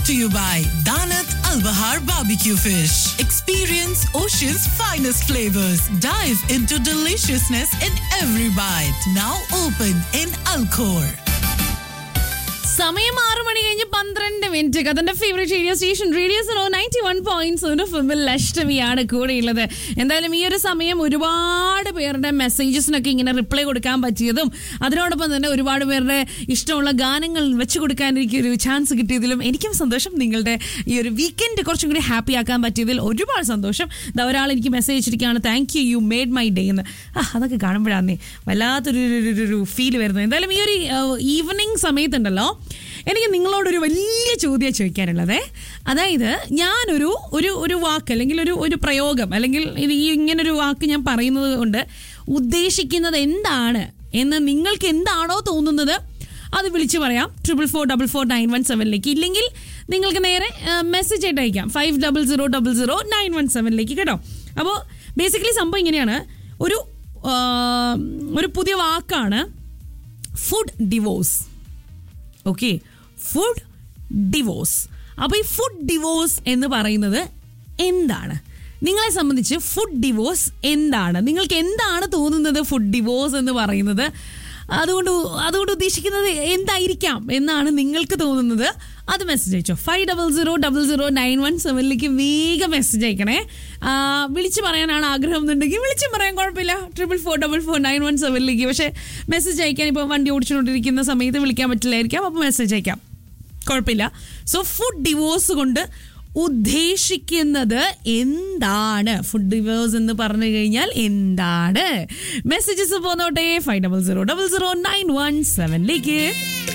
to you by Danat Al Bahar Barbecue Fish. Experience Ocean's finest flavors. Dive into deliciousness in every bite. Now open in Alcor. സമയം ആറു മണി കഴിഞ്ഞ് പന്ത്രണ്ട് minute കഥന്റെ favourite radio station radio സോ ninety one point സോൺ ഫിമിൽ അഷ്ടമിയാണ് കൂടെയുള്ളത് എന്തായാലും ഈ ഒരു സമയം ഒരുപാട് പേരുടെ മെസ്സേജസിനൊക്കെ ഇങ്ങനെ റിപ്ലൈ കൊടുക്കാൻ പറ്റിയതും അതിനോടൊപ്പം തന്നെ ഒരുപാട് പേരുടെ ഇഷ്ടമുള്ള ഗാനങ്ങൾ വെച്ച് കൊടുക്കാൻ എനിക്ക് ഒരു ചാൻസ് കിട്ടിയതിലും എനിക്കും സന്തോഷം നിങ്ങളുടെ ഈ ഒരു വീക്കെൻഡ് കുറച്ചും കൂടി ഹാപ്പി ആക്കാൻ പറ്റിയതിൽ ഒരുപാട് സന്തോഷം ദാ ഒരാൾ എനിക്ക് മെസ്സേജ് അയച്ചിരിക്കുകയാണ് thank you you made my day എന്ന് ആ അതൊക്കെ കാണുമ്പോഴാന്നേ വല്ലാത്തൊരു ഒരു ഫീൽ വരുന്നത് എന്തായാലും ഈ ഒരു ഈവനിങ് സമയത്തുണ്ടല്ലോ എനിക്ക് നിങ്ങളോടൊരു വലിയ ചോദ്യം ചോദിക്കാനുള്ളത് അതായത് ഞാനൊരു ഒരു ഒരു വാക്ക് അല്ലെങ്കിൽ ഒരു ഒരു പ്രയോഗം അല്ലെങ്കിൽ ഇത് ഈ ഇങ്ങനൊരു വാക്ക് ഞാൻ പറയുന്നത് കൊണ്ട് ഉദ്ദേശിക്കുന്നത് എന്താണ് എന്ന് നിങ്ങൾക്ക് എന്താണോ തോന്നുന്നത് അത് വിളിച്ചു പറയാം triple four double four nine one സെവനിലേക്ക് ഇല്ലെങ്കിൽ നിങ്ങൾക്ക് നേരെ മെസ്സേജ് ആയിട്ട് അയക്കാം five double zero double zero nine one സെവനിലേക്ക് കേട്ടോ അപ്പോൾ ബേസിക്കലി സംഭവം ഇങ്ങനെയാണ് ഒരു ആ, ഒരു പുതിയ വാക്കാണ് food divorce okay food divorce അപ്പോൾ ഈ ഫുഡ് ഡിവോഴ്സ് എന്ന് പറയുന്നത് എന്താണ് നിങ്ങളെ സംബന്ധിച്ച് ഫുഡ് ഡിവോഴ്സ് എന്താണ് നിങ്ങൾക്ക് എന്താണ് തോന്നുന്നത് ഫുഡ് ഡിവോഴ്സ് എന്ന് പറയുന്നത് അതുകൊണ്ട് അതുകൊണ്ട് ഉദ്ദേശിക്കുന്നത് എന്തായിരിക്കാം എന്നാണ് നിങ്ങൾക്ക് തോന്നുന്നത് അത് മെസ്സേജ് അയച്ചോ five double zero double zero nine one സെവനിലേക്ക് വേഗം മെസ്സേജ് അയക്കണേ ആ, വിളിച്ച് പറയാനാണ് ആഗ്രഹം എന്നുണ്ടെങ്കിൽ വിളിച്ചും പറയാൻ കുഴപ്പമില്ല triple four double four nine one സെവനിലേക്ക് പക്ഷേ മെസ്സേജ് അയക്കാൻ ഇപ്പോൾ വണ്ടി ഓടിച്ചുകൊണ്ടിരിക്കുന്ന സമയത്ത് വിളിക്കാൻ പറ്റില്ലായിരിക്കാം അപ്പോൾ മെസ്സേജ് അയക്കാം കുഴപ്പമില്ല സോ ഫുഡ് ഡിവോഴ്സ് കൊണ്ട് ഉദ്ദേശിക്കുന്നത് എന്താണ് ഫുഡ് ഡിവോഴ്സ് എന്ന് പറഞ്ഞു കഴിഞ്ഞാൽ എന്താണ് മെസ്സേജസ് പോന്നോട്ടെ five double zero double zero nine one സെവനിലേക്ക്